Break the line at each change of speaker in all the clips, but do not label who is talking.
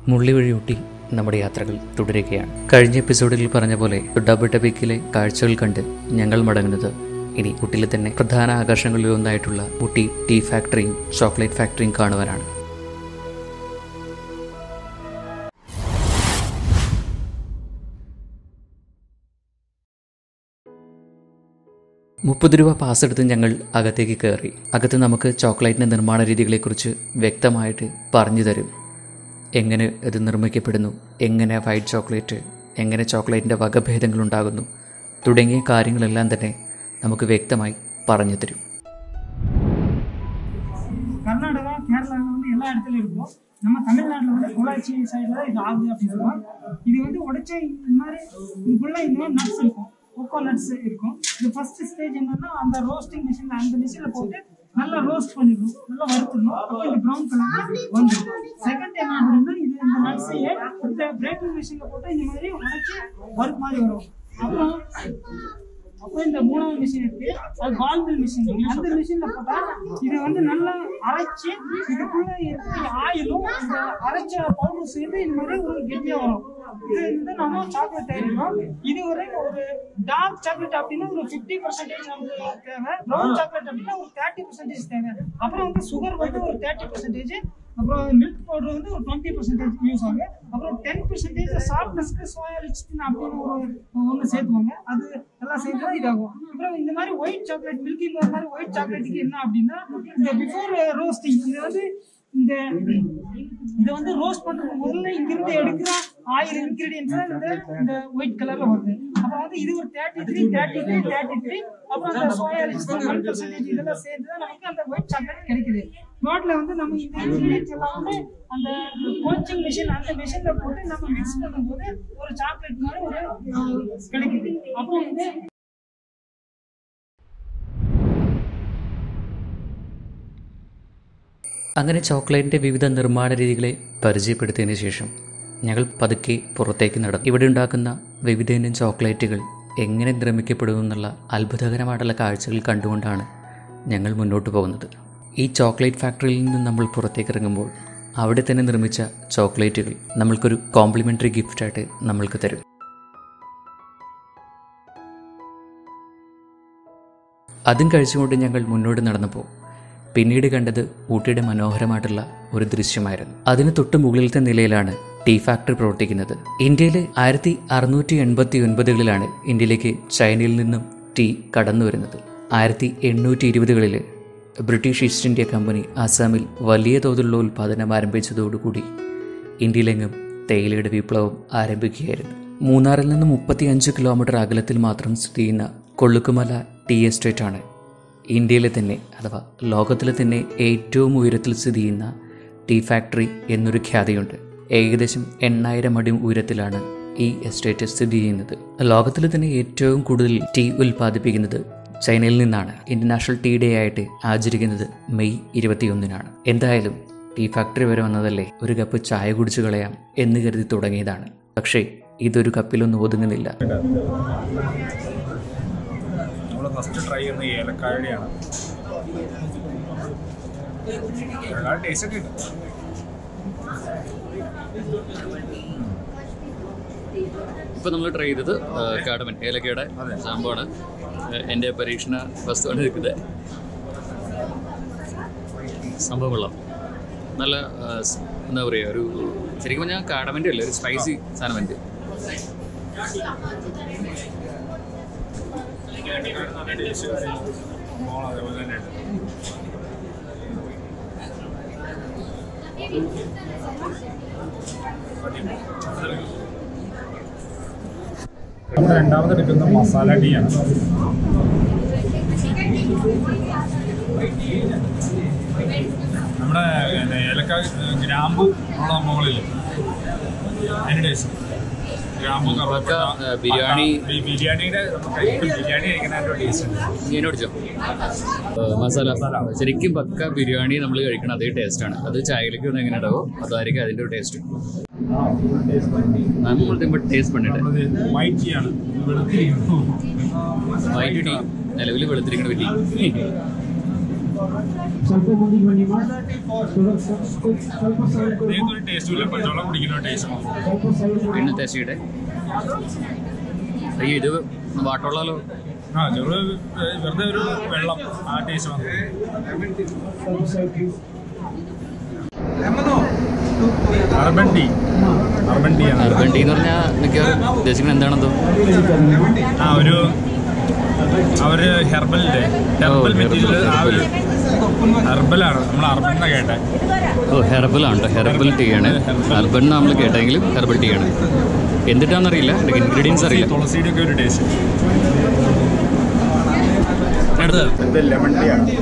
മുള്ളിവഴി ഊട്ടി നമ്മുടെ യാത്രകൾ തുടരുകയാണ് കഴിഞ്ഞ എപ്പിസോഡിൽ പറഞ്ഞ പോലെ ഡബിൾ ടബിക്കിലെ കാഴ്ചകൾ കണ്ട് ഞങ്ങൾ മടങ്ങുന്നത് ഇനി ഊട്ടിയിലെ തന്നെ പ്രധാന ആകർഷണങ്ങളിൽ ഒന്നായിട്ടുള്ള ഊട്ടി ടീ ഫാക്ടറിയും ചോക്ലേറ്റ് ഫാക്ടറിയും കാണുവാനാണ് മുപ്പത് രൂപ പാസ് എടുത്ത് ഞങ്ങൾ അകത്തേക്ക് കയറി അകത്ത് നമുക്ക് ചോക്ലേറ്റിൻ്റെ നിർമ്മാണ രീതികളെക്കുറിച്ച് വ്യക്തമായിട്ട് പറഞ്ഞു തരും എങ്ങനെ ഇത് നിർമ്മിക്കപ്പെടുന്നു എങ്ങനെ വൈറ്റ് ചോക്ലേറ്റ് എങ്ങനെ ചോക്ലേറ്റിൻ്റെ വകഭേദങ്ങൾ ഉണ്ടാകുന്നു തുടങ്ങിയ കാര്യങ്ങളെല്ലാം തന്നെ നമുക്ക് വ്യക്തമായി പറഞ്ഞു തരും
கர்நாடகா கேரளாவில் வந்து எல்லா இடத்துலையும் இருக்கும் நம்ம தமிழ்நாட்டில் வந்து பொள்ளாச்சி சைடில் தான் இது ஆகுது அப்படின்னு சொல்லுவோம் இது வந்து உடைச்ச இந்த மாதிரி இதுக்குள்ள இந்த மாதிரி நட்ஸ் இருக்கும் கொக்கோ நட்ஸ் இருக்கும் இது ஃபர்ஸ்ட் ஸ்டேஜ் என்னன்னா அந்த ரோஸ்டிங் மிஷினில் அந்த மிஷினில் போட்டு நல்லா ரோஸ்ட் பண்ணிடணும் நல்லா வறுத்துடணும் அப்போ இந்த ப்ரௌன் கலர் வந்துடும் செகண்ட் என்ன அப்படின்னா இது இந்த நட்ஸையே இந்த பிரேக்கிங் மிஷினில் போட்டு இந்த மாதிரி உடைச்சி வறுப்பு மாதிரி வரும் அப்புறம் அப்போ இந்த மூணாவது மிஷின் இருக்கு அது பால் மில் மிஷின் அந்த மிஷின்ல போட்டா இதை வந்து நல்லா அரைச்சு இதுக்குள்ள இருக்கிற ஆயிலும் இந்த அரைச்ச பவுடர் சேர்ந்து இந்த மாதிரி ஒரு கெட்டியா வரும் இது வந்து நம்ம சாக்லேட் தயாரிக்கிறோம் இது ஒரு ஒரு டார்க் சாக்லேட் அப்படின்னா ஒரு ஃபிஃப்டி பர்சன்டேஜ் நமக்கு தேவை ப்ரௌன் சாக்லேட் அப்படின்னா ஒரு தேர்ட்டி பர்சன்டேஜ் தேவை அப்புறம் வந்து சுகர் வந்து ஒரு தேர்ட்டி பர்சன்டேஜ் அப்புறம் மில்க் பவுடர் வந்து ஒரு டுவெண்ட்டி பர்சன்டேஜ் யூஸ் ஆகுது அப்புறம் டென் பர்சன்டேஜ் சாஃப்ட்னஸ்க்கு சோயா ரிச்சின் அப்படின்னு ஒரு ஒன்று சேர்த்துவாங்க அது எல்லாம் சேர்த்து தான் இதாகும் அப்புறம் இந்த மாதிரி ஒயிட் சாக்லேட் மில்கி பார் மாதிரி ஒயிட் சாக்லேட்டுக்கு என்ன அப்படின்னா இந்த பிஃபோர் ரோஸ்டிங் இது வந்து இந்த இதை வந்து ரோஸ்ட் பண்றதுக்கு முதல்ல இங்கிருந்து எடுக்கிற ஆயிரம் இன்கிரீடியன்ஸ் தான் இந்த இந்த ஒயிட் கலர்ல வருது அப்புறம் வந்து இது ஒரு thirty three thirty three thirty three அப்புறம் அந்த சோயா ரிச்சின் ஒன் பர்சன்டேஜ் இதெல்லாம் சேர்த்து தான் நமக்கு அந்த ஒயிட் சாக்லேட் கிடைக்குது ரோட்ல வந்து நம்ம இந்த இன்கிரீடியன்ஸ் எல்லாம் வந்து அந்த கோச்சிங் மிஷின் அந்த மிஷின்ல போட்டு நம்ம மிக்ஸ் பண்ணும்போது ஒரு சாக்லேட் மாதிரி ஒரு அஹ், கிடைக்குது அப்புறம் வந்து
അങ്ങനെ ചോക്ലേറ്റിൻ്റെ വിവിധ നിർമ്മാണ രീതികളെ പരിചയപ്പെടുത്തിയതിന് ശേഷം ഞങ്ങൾ പതുക്കെ പുറത്തേക്ക് നടന്നു ഇവിടെ ഉണ്ടാക്കുന്ന വിവിധയിനം ചോക്ലേറ്റുകൾ എങ്ങനെ നിർമ്മിക്കപ്പെടുമെന്നുള്ള അത്ഭുതകരമായിട്ടുള്ള കാഴ്ചകൾ കണ്ടുകൊണ്ടാണ് ഞങ്ങൾ മുന്നോട്ട് പോകുന്നത് ഈ ചോക്ലേറ്റ് ഫാക്ടറിയിൽ നിന്ന് നമ്മൾ പുറത്തേക്ക് ഇറങ്ങുമ്പോൾ അവിടെ തന്നെ നിർമ്മിച്ച ചോക്ലേറ്റുകൾ നമ്മൾക്കൊരു കോംപ്ലിമെൻ്ററി ഗിഫ്റ്റായിട്ട് നമ്മൾക്ക് തരും അതും കഴിച്ചുകൊണ്ട് ഞങ്ങൾ മുന്നോട്ട് നടന്നപ്പോൾ പിന്നീട് കണ്ടത് ഊട്ടിയുടെ മനോഹരമായിട്ടുള്ള ഒരു ദൃശ്യമായിരുന്നു അതിന് തൊട്ട് മുകളിലത്തെ നിലയിലാണ് ടീ ഫാക്ടറി പ്രവർത്തിക്കുന്നത് ഇന്ത്യയിൽ ആയിരത്തി അറുന്നൂറ്റി എൺപത്തി ഒൻപതുകളിലാണ് ഇന്ത്യയിലേക്ക് ചൈനയിൽ നിന്നും ടീ കടന്നു വരുന്നത് ആയിരത്തി എണ്ണൂറ്റി ഇരുപതുകളിൽ ബ്രിട്ടീഷ് ഈസ്റ്റ് ഇന്ത്യ കമ്പനി അസാമിൽ വലിയ തോതിലുള്ള ഉൽപ്പാദനം ആരംഭിച്ചതോടുകൂടി ഇന്ത്യയിലെങ്ങും തേയിലയുടെ വിപ്ലവം ആരംഭിക്കുകയായിരുന്നു മൂന്നാറിൽ നിന്ന് മുപ്പത്തി അഞ്ച് കിലോമീറ്റർ അകലത്തിൽ മാത്രം സ്ഥിതി ചെയ്യുന്ന കൊള്ളുക്കുമല ടീ എസ്റ്റേറ്റ് ആണ് ഇന്ത്യയിലെ തന്നെ അഥവാ ലോകത്തിലെ തന്നെ ഏറ്റവും ഉയരത്തിൽ സ്ഥിതി ചെയ്യുന്ന ടീ ഫാക്ടറി എന്നൊരു ഖ്യാതിയുണ്ട് ഏകദേശം എണ്ണായിരം അടി ഉയരത്തിലാണ് ഈ എസ്റ്റേറ്റ് സ്ഥിതി ചെയ്യുന്നത് ലോകത്തിലെ തന്നെ ഏറ്റവും കൂടുതൽ ടീ ഉൽപ്പാദിപ്പിക്കുന്നത് ചൈനയിൽ നിന്നാണ് ഇന്റർനാഷണൽ ടീ ഡേ ആയിട്ട് ആചരിക്കുന്നത് മെയ് ഇരുപത്തിയൊന്നിനാണ് എന്തായാലും ടീ ഫാക്ടറി വരെ വന്നതല്ലേ ഒരു കപ്പ് ചായ കുടിച്ചു കളയാം എന്ന് കരുതി തുടങ്ങിയതാണ് പക്ഷേ ഇതൊരു കപ്പിലൊന്നും ഒതുങ്ങുന്നില്ല
നമ്മൾ ഫസ്റ്റ് ട്രൈ ചെയ്യുന്ന ഏലക്കായുടെയാണ് ഏലക്കായ ടേസ്റ്റ് ഒക്കെ ഉണ്ട്
ഇപ്പോൾ നമ്മൾ ട്രൈ ചെയ്തത് കാടമൻ ഏലക്കയുടെ സംഭവമാണ് എൻ്റെ പരീക്ഷണ വസ്തുവാണ് നിൽക്കുന്നത് സംഭവം കൊള്ളാം നല്ല ആ, സ്- എന്താ പറയുക ഒരു ശരിക്കും പറഞ്ഞാൽ കാടമൻ്റെ അല്ലേ ഒരു സ്പൈസി സാധനം എൻ്റെ
നല്ല ടേസ്റ്റ് മോൾ അതേപോലെ തന്നെ ഉണ്ട് നമ്മൾ രണ്ടാമത് എടുക്കുന്ന മസാല ടീ ആണ് നമ്മുടെ പിന്നെ ഏലക്ക ഗ്രാമ്പു ഉള്ള സംഭവങ്ങളില്ലേ അതിൻ്റെ ടേസ്റ്റ് ഗ്രാമ്പു കറുവപ്പട്ട
ആ, ബിരിയാണി-
പട്ട, ഈ ബിരിയാണിയുടെ നമുക്ക് ഇപ്പം ബിരിയാണി കഴിക്കുന്നതിൻ്റെ ടേസ്റ്റ് ഉണ്ട്
ഞാൻ പഠിച്ചോ മസാല ശരിക്കും പക്ക ബിരിയാണി നമ്മൾ കഴിക്കണം അതേ ടേസ്റ്റാണ് അത് ചായയിലേക്ക് വന്ന് എങ്ങനെ ഉണ്ടാവോ അതായിരിക്കും അതിൻ്റെ ഒരു ടേസ്റ്റ് നമ്മൾ ടേസ്റ്റ് പണിട്ട്
നമ്മളത് വൈറ്റ് ടീ ആണ് വെളുത്തിരിക്കുന്നു
വൈറ്റ് ടീ നിലവിൽ വെളുത്തിരിക്കുന്ന ടീ
ಸ್ವಲ್ಪ ಮುಂದಿಗೆ ಬನ್ನಿ ಮಾ. ಸ್ವಲ್ಪ ಸ್ವಲ್ಪ ಸೈಡ್ ಕೊಡಿ
നിങ്ങൾക്ക് ഒരു ടേസ്റ്റും ഇല്ല പച്ചവെള്ളം കുടിക്കുന്ന ടേസ്റ്റ്
ಸ್ವಲ್ಪ ಸೈಡ್ ಕೊಡಿ
വീണ്ടും ടെസ്റ്റ് ചെയ്യട്ടെ അയ്യോ ഇത് വാട്ടമുള്ളല്ലോ
ആ ചെറു വെറുതെ ഒരു വെള്ളം ആ ടേസ്റ്റ് വന്നു
ಸ್ವಲ್ಪ side please
urban tea urban tea ആണ്
അർബൻ ടീ എന്ന് പറഞ്ഞാൽ മിക്കവാറും ഉദ്ദേശിക്കുന്നത് എന്താണെന്തോ
ആ ഒരു അവര് ഹെർബലിന്റെ ഹെർബൽ മെറ്റീരിയൽ ആ ഒരു ഹെർബലാണ് നമ്മൾ അർബൻ എന്നാ കേട്ടെ
ഓ ഹെർബൽ ആണ് ഹെർബൽ ടീ ആണ് അർബൻ നമ്മൾ കേട്ടെങ്കിലും ഹെർബൽ ടീ ആണ് എന്തിട്ടാണെന്നറിയില്ല ഇൻഗ്രീഡിയൻസ് അറിയില്ല
തുളസിയുടെ ഒക്കെ ഒരു ടേസ്റ്റ് അടുത്തത് ഇത് ലെമൺ ടീ ആണ്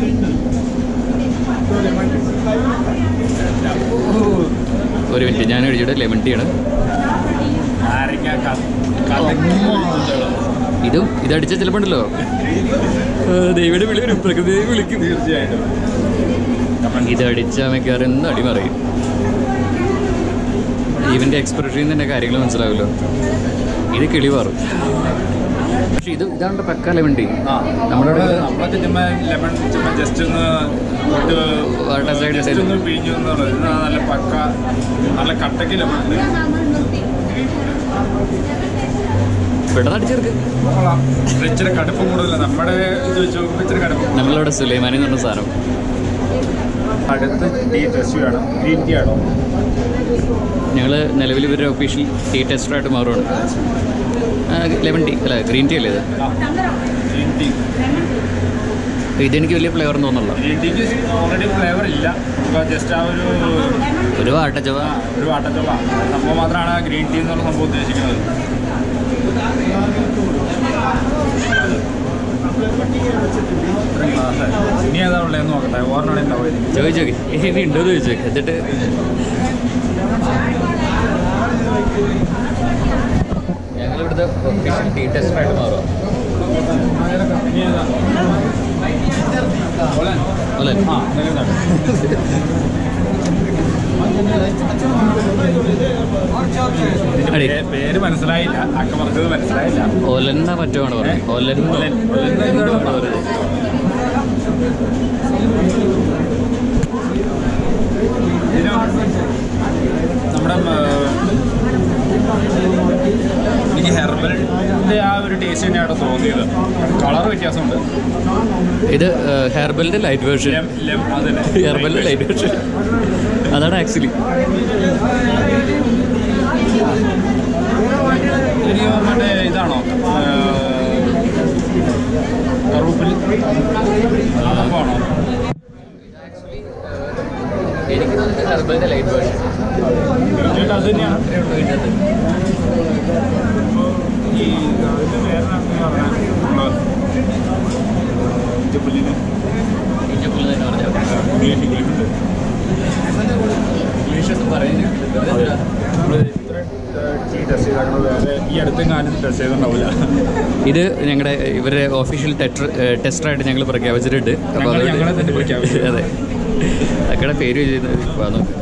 ഒരു മിനിറ്റ് ഞാൻ കഴിച്ചിട്ട് ലെമൺ ടീ ആണ്
നാരങ്ങ
ഇതും ഇതടിച്ച ചിലപ്പോൾ ഉണ്ടല്ലോ ദൈവയുടെ വിളി വരും പ്രകൃതി വിളിക്കും
തീർച്ചയായിട്ടും
ഇതടിച്ച മിക്കവാറും എന്ന് അടി പറയും ഇവന്റെ എക്സ്പ്രഷനിൽ തന്നെ കാര്യങ്ങൾ മനസ്സിലാവുമല്ലോ ഇത് കിളി മാറും പക്ഷെ ഇത് ഇതാണ് പക്ക ലെമൺ ടീ
ആ
നമ്മുടെ
നമ്മുടെ
ഇവിടെ
നമ്മളൊക്കെ ചുമ്മാ ലെമൺ ചുമ്മാ ജസ്റ്റ് ഒന്ന് ഇട്ട്
വാട്ടർ സൈഡ്
ജസ്റ്റ് ഒന്ന് പിഴിഞ്ഞു എന്നുള്ളത് ഇത് നല്ല പക്ക നല്ല കട്ടക്ക് ലെമൺ ഉണ്ട്
പെട്ടെന്ന് അടിച്ചെടുക്ക്
കൊള്ളാം. ഇത് ഇച്ചിരി കടുപ്പം കൂടുതലാണ് നമ്മുടെ ഇത് വെച്ച് നോക്കുമ്പോൾ ഇച്ചിരി കടുപ്പം
നമ്മളിവിടെ സുലൈമാനി എന്ന് പറഞ്ഞ സാധനം
അടുത്ത് ടീ ടെസ്റ്റ് വേണം ഗ്രീൻ ടീ ആണോ
ഞങ്ങൾ നിലവിൽ ഇവരുടെ ഒഫീഷ്യൽ ടീ ടെസ്റ്ററായിട്ട് മാറുകയാണ് ലെമൺ ടീ അല്ല ഗ്രീൻ ടീ അല്ലേ ഇത്
ഗ്രീൻ ടീ
ഇതെനിക്ക് വലിയ ഫ്ലേവർ തോന്നുന്നില്ല
ഗ്രീൻ ടീക്ക് ഓൾറെഡി ഫ്ലേവർ ഇല്ല ജസ്റ്റ് ആ ഒരു
ഒരു വാട്ടച്ചവ
ആ, ഒരു വാട്ടച്ചോള സംഭവം മാത്രമാണ് ആ ഗ്രീൻ ടീ എന്നുള്ള സംഭവം ഉദ്ദേശിക്കുന്നത് ഇത്രയും glass. ഇനി ഏതാ ഉള്ളതെന്ന് നോക്കട്ടെ ഓർമ്മ ഉണ്ടാവും
ചോദിച്ചോക്കെ ഇനി ഉണ്ടോ എന്ന് ചോദിച്ചോക്കെ എന്നിട്ട് ഞങ്ങളിവിടുത്തെ ഒഫീഷ്യൽ ടീ ടെസ്റ്ററായിട്ട് മാറുക
ഇനി ഏതാ ഓലൻ.
അല്ലേ
ആ എന്തെങ്കിലും തരാം. ഇതിന്റെ
അടി.
പേ- പേര് മനസ്സിലായില്ല അക്ക പറഞ്ഞത് മനസ്സിലായില്ല
ഒലന്ന മറ്റോണ് പറഞ്ഞത് ഒലന്ന
ഒലൻ. ഒലൻ എന്നാണ് പറഞ്ഞത്. ഇതിന് നമ്മുടെ ഉം, എനിക്ക് ഹെർബലിന്റെ ആ ഒരു ടേസ്റ്റ് തന്നെയാണ് തോന്നിയത് കളർ വ്യത്യാസമുണ്ട്
ഇത് ഹെർബലിന്റെ ലൈറ്റ് വേർഷൻ
ലെം- ലെം- അതന്നെ.
ഹെർബലിന്റെ ലൈറ്റ് വേർഷൻ അതാണ് ആക്ച്വലി
എനിക്ക് മറ്റേ ഇതാണോ കറുപ്പിൽ സംഭവമാണോ
എനിക്ക് തോന്നുന്നത് ഹെർബലിന്റെ ലൈറ്റ് വേർഷൻ
തീർച്ചയായിട്ടും അത് തന്നെയാണ് ഈ അതിന്റെ പേരെന്താണെന്ന് പറഞ്ഞാൽ നമ്മള് ഇഞ്ചപ്പുല്ലിന്
ഇഞ്ചപ്പുല്ല് തന്നെ പറഞ്ഞാൽ
ഇംഗ്ലീഷ് ഇംഗ്ലീഷുണ്ട്
ഇംഗ്ലീഷ് ഒന്നും പറയുന്നില്ല
നമ്മള് ഇത്രയും ടീ ടെസ്റ്റ് ചെയ്താൽ വേറെ ഈ അടുത്ത കാലത്ത് ടെസ്റ്റ് ചെയ്തിട്ടുണ്ടാവില്ല
ഇത് ഞങ്ങളുടെ ഇവരുടെ ഒഫീഷ്യൽ ടെസ്റ്ററായിട്ട് ഞങ്ങൾ പ്രഖ്യാപിച്ചിട്ടുണ്ട് അപ്പോൾ
ഞങ്ങൾ
അതുകൊണ്ട്
ഞങ്ങളെ തന്നെ പ്രഖ്യാപിച്ചു.
അതെ അക്കടെ പേര് ചെയ്യുന്നത് വാ നോക്ക്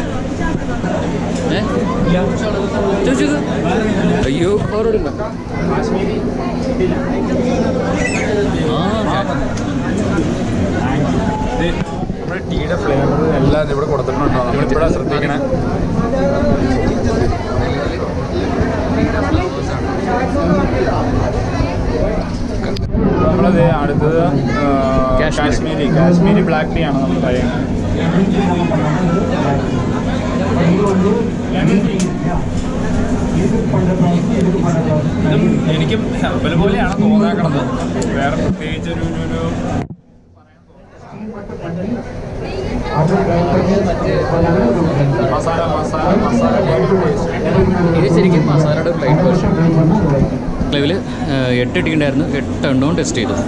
ഏ? ചോദിച്ചു നോക്ക്. അയ്യോ ഓരോടുണ്ടോ ആ
ഇത് നമ്മുടെ ടീയുടെ ഫ്ലേവർ എല്ലാം ഇവിടെ കൊടുത്തിട്ടുണ്ടോ നമ്മളിപ്പോഴാണ് ശ്രദ്ധിക്കണേ നമ്മളത് അടുത്തത് ആ,
കാശ്മീരി.
കാശ്മീരി കാശ്മീരി ബ്ലാക്ക് ടീ ആണ് നമ്മൾ പറയുന്നത് ഇതും എനിക്കും ഹെർബൽ പോലെയാണ് തോന്നാക്കണത് വേറെ പ്രത്യേകിച്ച് ഒരു ഒരു- ഒരു മസാല മസാല മസാല
ഇത് ശരിക്കും മസാലയുടെ ഫ്ലൈറ്റ് വേർഷൻ ലെവല് എട്ട് ടീ ഉണ്ടായിരുന്നു എട്ട് എണ്ണവും ടെസ്റ്റ് ചെയ്തു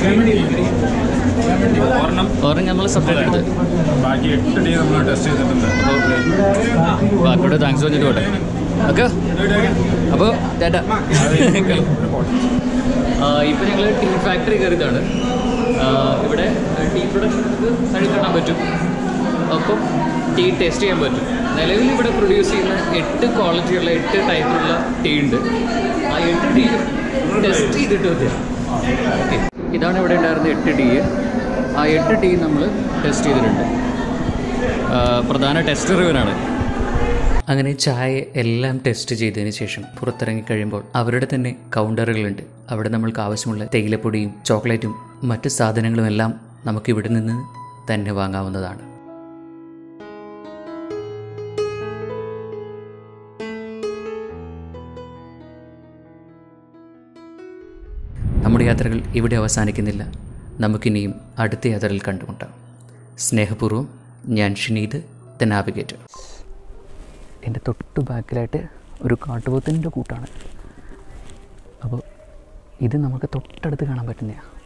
ഒരെണ്ണം
ഓറഞ്ച് നമ്മൾ സെപ്പറേറ്റ് എടുത്ത്
ബാക്കി എട്ട് ടീ നമ്മൾ ടെസ്റ്റ് ചെയ്തിട്ടുണ്ട്
അപ്പോൾ ബാക്കിയോട് താങ്ക്സ് പറഞ്ഞിട്ട് പോട്ടെ ഓക്കെ അപ്പോൾ ചേട്ടാ ഇപ്പോൾ ഞങ്ങൾ ടീ ഫാക്ടറി കയറിയതാണ് ആ, ഇവിടെ ടീ പ്രൊഡക്ഷൻ നമുക്ക് സൈഡിൽ കാണാൻ പറ്റും ഒപ്പം ടീ ടേസ്റ്റ് ചെയ്യാൻ പറ്റും നിലവിൽ ഇവിടെ പ്രൊഡ്യൂസ് ചെയ്യുന്ന എട്ട് ക്വാളിറ്റിയുള്ള എട്ട് ടൈപ്പിലുള്ള ടീ ഉണ്ട് ആ എട്ട് ടീ ടെസ്റ്റ് ചെയ്തിട്ട് മതി ഓക്കെ ഇതാണ് ഇവിടെ ഉണ്ടായിരുന്ന എട്ട് ടീ ആ എട്ട് ടീ നമ്മൾ ടെസ്റ്റ് ചെയ്തിട്ടുണ്ട് ആ, പ്രധാന ടെസ്റ്റർ ഇവനാണ്
അങ്ങനെ ചായ എല്ലാം ടെസ്റ്റ് ചെയ്തതിന് ശേഷം പുറത്തിറങ്ങി കഴിയുമ്പോൾ അവരുടെ തന്നെ കൗണ്ടറുകളുണ്ട് അവിടെ നമ്മൾക്ക് ആവശ്യമുള്ള തേയിലപ്പൊടിയും ചോക്ലേറ്റും മറ്റ് സാധനങ്ങളും എല്ലാം നമുക്ക് ഇവിടെ നിന്ന് തന്നെ വാങ്ങാവുന്നതാണ് നമ്മുടെ യാത്രകൾ ഇവിടെ അവസാനിക്കുന്നില്ല നമുക്കിനിയും അടുത്ത യാത്രയിൽ കണ്ടുമുട്ടാം സ്നേഹപൂർവ്വം ഞാൻ ഷിനീദ് ദ നാവിഗേറ്റർ എൻ്റെ തൊട്ട് ബാക്കിലായിട്ട് ഒരു കാട്ടുപോത്തിൻ്റെ കൂട്ടാണ് അപ്പോൾ ഇത് നമുക്ക് തൊട്ടടുത്ത് കാണാൻ പറ്റുന്നതാണ്